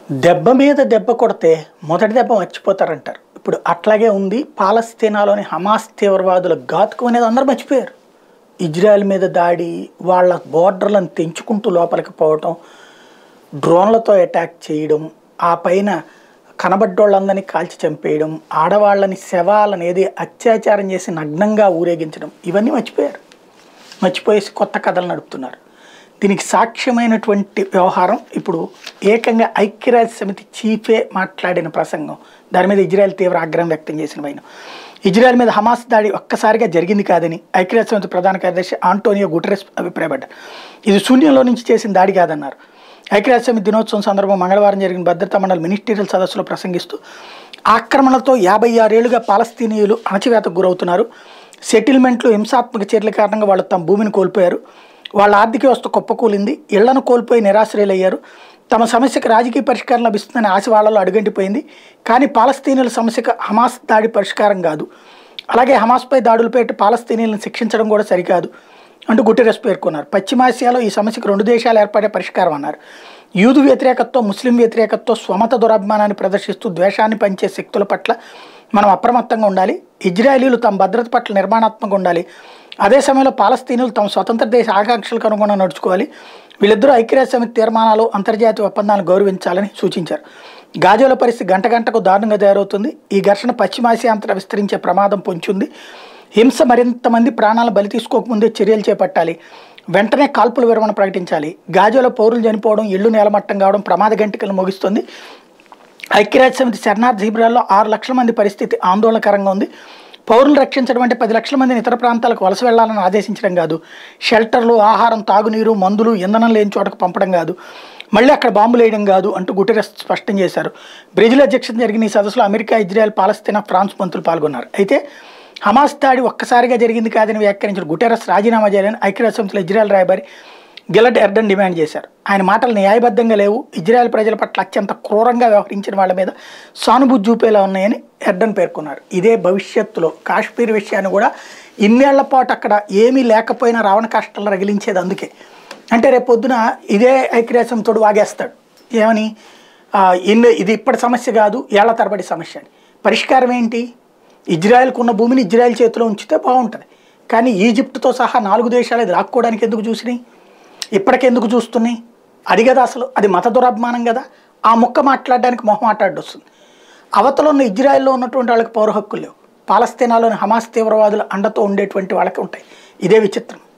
దెబ్బ మీద దెబ్బ కొడితే మొదటి దెబ్బ మర్చిపోతారంటారు ఇప్పుడు అట్లాగే ఉంది పాలస్తీనాలోని హమాస్ తీవ్రవాదుల ఘాతుకం అనేది అందరూ మర్చిపోయారు ఇజ్రాయెల్ మీద దాడి వాళ్ళ బోర్డర్లను తెంచుకుంటూ లోపలికి పోవటం డ్రోన్లతో అటాక్ చేయడం ఆ పైన కనబడ్డోళ్ళందరినీ కాల్చి చంపేయడం ఆడవాళ్ళని శవాలను ఏది అత్యాచారం చేసి నగ్నంగా ఊరేగించడం ఇవన్నీ మర్చిపోయారు మర్చిపోయేసి కొత్త కథలు నడుపుతున్నారు దీనికి సాక్ష్యమైనటువంటి వ్యవహారం ఇప్పుడు ఏకంగా ఐక్యరాజ్య సమితి చీఫే మాట్లాడిన ప్రసంగం దాని మీద ఇజ్రాయెల్ తీవ్ర ఆగ్రహం వ్యక్తం చేసిన పైన ఇజ్రాయెల్ మీద హమాస్ దాడి ఒక్కసారిగా జరిగింది కాదని ఐక్యరాజ్య సమితి ప్రధాన కార్యదర్శి ఆంటోనియో గుటరెస్ అభిప్రాయపడ్డారు ఇది శూన్యంలో నుంచి చేసిన దాడి కాదన్నారు ఐక్యరాజ్య సమితి దినోత్సవం సందర్భం మంగళవారం జరిగిన భద్రతా మండలి మినిస్టీరియల్ సదస్సులో ప్రసంగిస్తూ ఆక్రమణలతో యాభై ఆరేళ్లుగా పాలస్తీనీయులు అణచివేతకు గురవుతున్నారు సెటిల్మెంట్లు హింసాత్మక చర్యల కారణంగా వాళ్ళు తమ భూమిని కోల్పోయారు వాళ్ళ ఆర్థిక వ్యవస్థ కుప్పకూలింది ఇళ్లను కోల్పోయి నిరాశ్రయులయ్యారు తమ సమస్యకు రాజకీయ పరిష్కారం లభిస్తుందని ఆశ వాళ్ళలో అడుగంటిపోయింది కానీ పాలస్తీనుల సమస్యకు హమాస్ దాడి పరిష్కారం కాదు అలాగే హమాస్పై దాడులపై పాలస్తీనీలను శిక్షించడం కూడా సరికాదు అంటూ గుటెరస్ పేర్కొన్నారు పశ్చిమాసియాలో ఈ సమస్యకు రెండు దేశాలు ఏర్పడే పరిష్కారం అన్నారు యూదు వ్యతిరేకతతో ముస్లిం వ్యతిరేకతతో స్వమత దురాభిమానాన్ని ప్రదర్శిస్తూ ద్వేషాన్ని పంచే శక్తుల పట్ల మనం అప్రమత్తంగా ఉండాలి ఇజ్రాయేలీలు తమ భద్రత పట్ల నిర్మాణాత్మకంగా ఉండాలి అదే సమయంలో పాలస్తీనులు తమ స్వతంత్ర దేశ ఆకాంక్షలకు అనుగుణంగా నడుచుకోవాలి వీళ్ళిద్దరూ ఐక్యరాజ్య సమితి తీర్మానాలు అంతర్జాతీయ ఒప్పందాలను గౌరవించాలని సూచించారు గాజాల పరిస్థితి గంట గంటకు దారుణంగా తయారవుతుంది ఈ ఘర్షణ పశ్చిమాసియా అంతటా విస్తరించే ప్రమాదం పొంచుంది హింస మరింత మంది ప్రాణాలను బలి తీసుకోకముందే చర్యలు చేపట్టాలి వెంటనే కాల్పుల విరమణ ప్రకటించాలి గాజాలో పౌరులు చనిపోవడం ఇళ్లు నేలమట్టం కావడం ప్రమాద గంటికలు ముగిస్తుంది ఐక్యరాజ్య సమితి శరణార్థి శిబిరాల్లో ఆరు లక్షల మంది పరిస్థితి ఆందోళనకరంగా ఉంది పౌరులు రక్షించడం అంటే పది లక్షల మందిని ఇతర ప్రాంతాలకు వలస వెళ్లాలని ఆదేశించడం కాదు షెల్టర్లు ఆహారం తాగునీరు మందులు ఇంధనం లేని చోటకు పంపడం కాదు మళ్ళీ అక్కడ బాంబులు వేయడం కాదు అంటూ గుటెరస్ స్పష్టం చేశారు బ్రెజిల్ అధ్యక్షత జరిగిన ఈ సదస్సులో అమెరికా ఇజ్రాయెల్ పాలస్తీనా ఫ్రాన్స్ మంత్రులు పాల్గొన్నారు అయితే హమాస్ దాడి ఒక్కసారిగా జరిగింది కాదని వ్యాఖ్యానించిన గుటెరస్ రాజీనామా చేయాలని ఐక్యరాజ్య సమితిలో ఇజ్రాయెల్ రాయబారి గిలట్ ఎర్డన్ డిమాండ్ చేశారు ఆయన మాటలు న్యాయబద్ధంగా లేవు ఇజ్రాయెల్ ప్రజల పట్ల అత్యంత క్రూరంగా వ్యవహరించిన వాళ్ళ మీద సానుభూతి చూపేలా ఉన్నాయని ఎర్డన్ పేర్కొన్నారు ఇదే భవిష్యత్తులో కాశ్మీర్ విషయాన్ని కూడా ఇన్నేళ్ల పాటు అక్కడ ఏమీ లేకపోయినా రావణ కష్టాలు రగిలించేది అందుకే అంటే రేపు పొద్దున ఇదే ఐక్యరాజ్యం తోడు వాగేస్తాడు ఏమని ఆ, ఇన్ని ఇది ఇప్పటి సమస్య కాదు ఏళ్ల తరబడి సమస్య అని పరిష్కారం ఏంటి ఇజ్రాయెల్కు ఉన్న భూమిని ఇజ్రాయెల్ చేతిలో ఉంచితే బాగుంటుంది కానీ ఈజిప్ట్తో సహా నాలుగు దేశాలు ఇది రాక్కోవడానికి ఎందుకు చూసినాయి ఇప్పటికెందుకు చూస్తున్నాయి అది కదా అసలు అది మత దురభిమానం కదా ఆ ముక్క మాట్లాడడానికి మొహం మాట్లాడి వస్తుంది అవతల ఉన్న ఇజ్రాయెల్లో ఉన్నటువంటి వాళ్ళకి పౌర హక్కులు లేవు పాలస్తీనాలోని హమాస్ తీవ్రవాదుల అండతో ఉండేటువంటి వాళ్ళకి ఉంటాయి ఇదే విచిత్రం